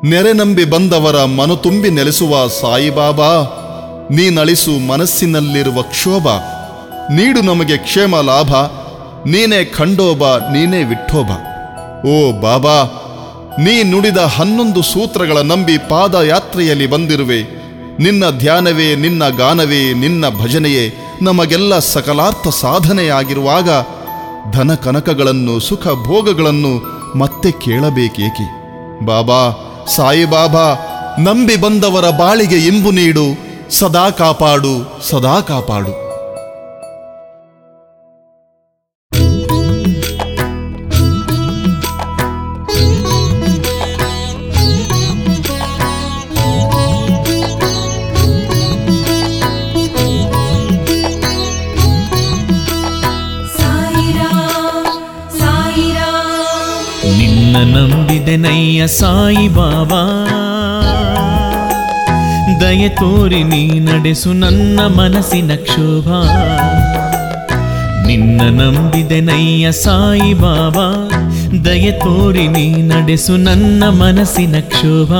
ನೆರೆ ನಂಬಿ ಬಂದವರ ಮನು ತುಂಬಿ ನೆಲೆಸುವ ಸಾಯಿಬಾಬಾ ನೀನಳಿಸು ಮನಸ್ಸಿನಲ್ಲಿರುವ ಕ್ಷೋಭ ನೀಡು ನಮಗೆ ಕ್ಷೇಮ ಲಾಭ ನೀನೇ ಖಂಡೋಬ ನೀನೇ ವಿಠೋಬ ಓ ಬಾಬಾ ನೀ ನುಡಿದ ಹನ್ನೊಂದು ಸೂತ್ರಗಳ ನಂಬಿ ಪಾದಯಾತ್ರೆಯಲ್ಲಿ ಬಂದಿರುವೆ ನಿನ್ನ ಧ್ಯಾನವೇ ನಿನ್ನ ಗಾನವೇ ನಿನ್ನ ಭಜನೆಯೇ ನಮಗೆಲ್ಲ ಸಕಲಾರ್ಥ ಸಾಧನೆಯಾಗಿರುವಾಗ ಧನ ಕನಕಗಳನ್ನು ಸುಖ ಭೋಗಗಳನ್ನು ಮತ್ತೆ ಕೇಳಬೇಕೇಕೆ ಬಾಬಾ ಸಾಯಿಬಾಬಾ ನಂಬಿ ಬಂದವರ ಬಾಳಿಗೆ ಇಂಬು ನೀಡು ಸದಾ ಕಾಪಾಡು ಸದಾ ಕಾಪಾಡು ಸಾಯಿರಾಮ್ ಸಾಯಿರಾಮ್ ನಿನ್ನ ನಂಬಿದೆನಯ್ಯ ಸಾಯಿ ಬಾಬಾ ದಯೆ ತೋರಿ ನೀ ನಡೆಸು ನನ್ನ ಮನಸ್ಸಿನ ಕ್ಷೋಭ ನಿನ್ನ ನಂಬಿದೆನಯ್ಯ ಸಾಯಿ ಬಾಬಾ ದಯೆ ತೋರಿ ನೀ ನಡೆಸು ನನ್ನ ಮನಸ್ಸಿನ ಕ್ಷೋಭ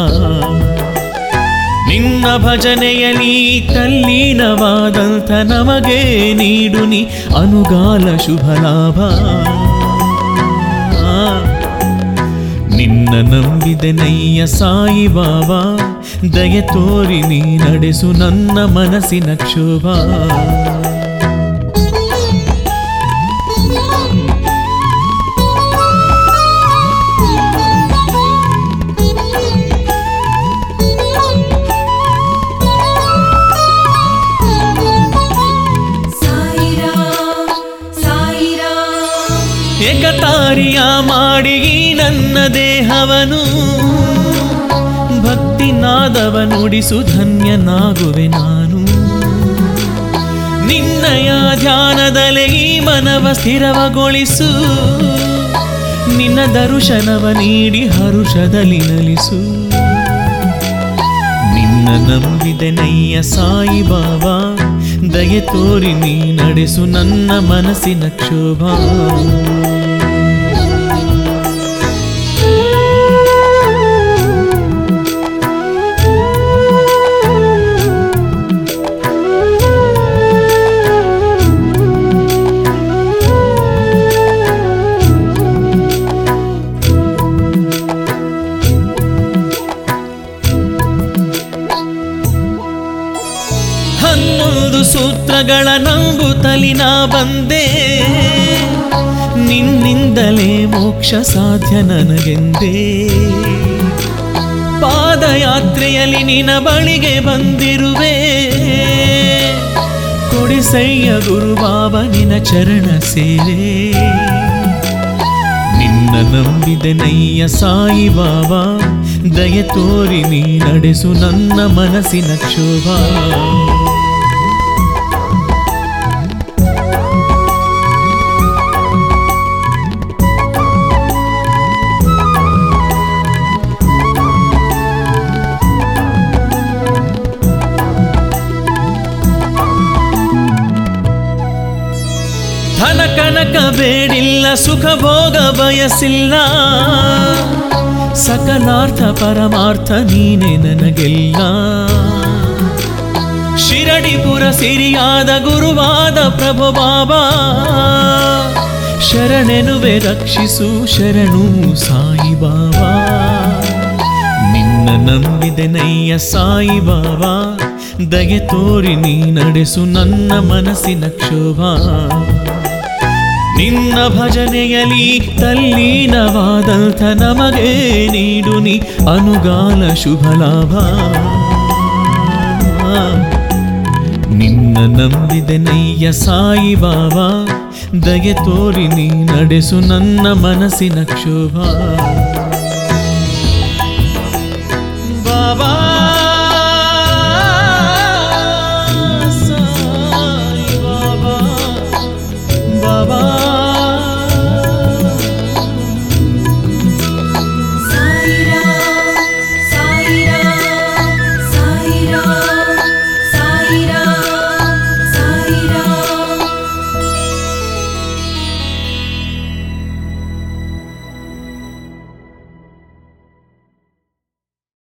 ನಿನ್ನ ಭಜನೆಯಲಿ ತಲ್ಲೀನವಾದಂಥ ನಮಗೆ ನೀಡು ನೀ ಅನುಗಾಲ ಶುಭ ಲಾಭ ನಿನ್ನ ನಂಬಿದೆನಯ್ಯ ಸಾಯಿ ಬಾಬಾ ದಯೆ ತೋರಿ ನೀ ನಡೆಸು ನನ್ನ ಮನಸ್ಸಿನ ಕ್ಷೋಭ ಸಾಯಿರಾಮ್ ಸಾಯಿರಾಮ್ ಏಕತಾರಿಯ ಮಾಡಿ ಈ ನನ್ನ ದೇಹವನು ಭಕ್ತಿ ನಾದವ ನುಡಿಸು ಧನ್ಯನಾಗುವೆ ನಾನು ನಿನ್ನಯ ಧ್ಯಾನದಲ್ಲೇ ಈ ಮನವ ಸ್ಥಿರವಗೊಳಿಸು ನಿನ್ನ ದರ್ಶನವ ನೀಡಿ ಹರುಷದಲ್ಲಿ ನಲಿಸು ನಿನ್ನ ನಂಬಿದೆನಯ್ಯ ಸಾಯಿ ಬಾಬಾ ದಯೆ ತೋರಿ ನೀ ನಡೆಸು ನನ್ನ ಮನಸ್ಸಿನ ಕ್ಷೋಭ ಹನ್ನೊಂದು ಸೂತ್ರಗಳ ನಂಬುತ್ತಲಿ ನಾ ಬಂದೆ ನಿನ್ನಿಂದಲೇ ಮೋಕ್ಷ ಸಾಧ್ಯ ನನಗೆಂದೇ ಪಾದಯಾತ್ರೆಯಲ್ಲಿ ನಿನ್ನ ಬಳಿಗೆ ಬಂದಿರುವೆ ಕೊಡಿಸಯ್ಯ ಗುರುಬಾಬ ನಿನ ಚರಣ ಸೇವೆ ನಿನ್ನ ನಂಬಿದೆನಯ್ಯ ಸಾಯಿ ಬಾಬಾ ದಯೆ ತೋರಿ ನೀ ನಡೆಸು ನನ್ನ ಮನಸ್ಸಿನ ಕ್ಷೋಭ ಧನ ಕನಕ ಬೇಡಿಲ್ಲ ಸುಖ ಭೋಗ ಬಯಸಿಲ್ಲ ಸಕಲಾರ್ಥ ಪರಮಾರ್ಥ ನೀನೆ ನನಗೆಲ್ಲ ಶಿರಡಿಪುರ ಸಿರಿಯಾದ ಗುರುವಾದ ಪ್ರಭು ಬಾಬಾ ಶರಣೆನುವೆ ರಕ್ಷಿಸು ಶರಣು ಸಾಯಿ ಬಾಬಾ ನಿನ್ನ ನಂಬಿದೆನಯ್ಯ ಸಾಯಿ ಬಾಬಾ ದಗೆ ತೋರಿ ನೀ ನಡೆಸು ನನ್ನ ಮನಸ್ಸಿನ ಕ್ಷೋಭ ನಿನ್ನ ಭಜನೆಯಲಿ ತಲ್ಲೀನವಾದಂಥ ನಮಗೆ ನೀಡು ನೀ ಅನುಗಾಲ ಶುಭ ಲಾಭ ನಿನ್ನ ನಂಬಿದೆನಯ್ಯ ಸಾಯಿ ಬಾಬಾ ದಗೆ ತೋರಿ ನೀ ನಡೆಸು ನನ್ನ ಮನಸ್ಸಿನ ಕ್ಷೋಭ ಬಾಬಾ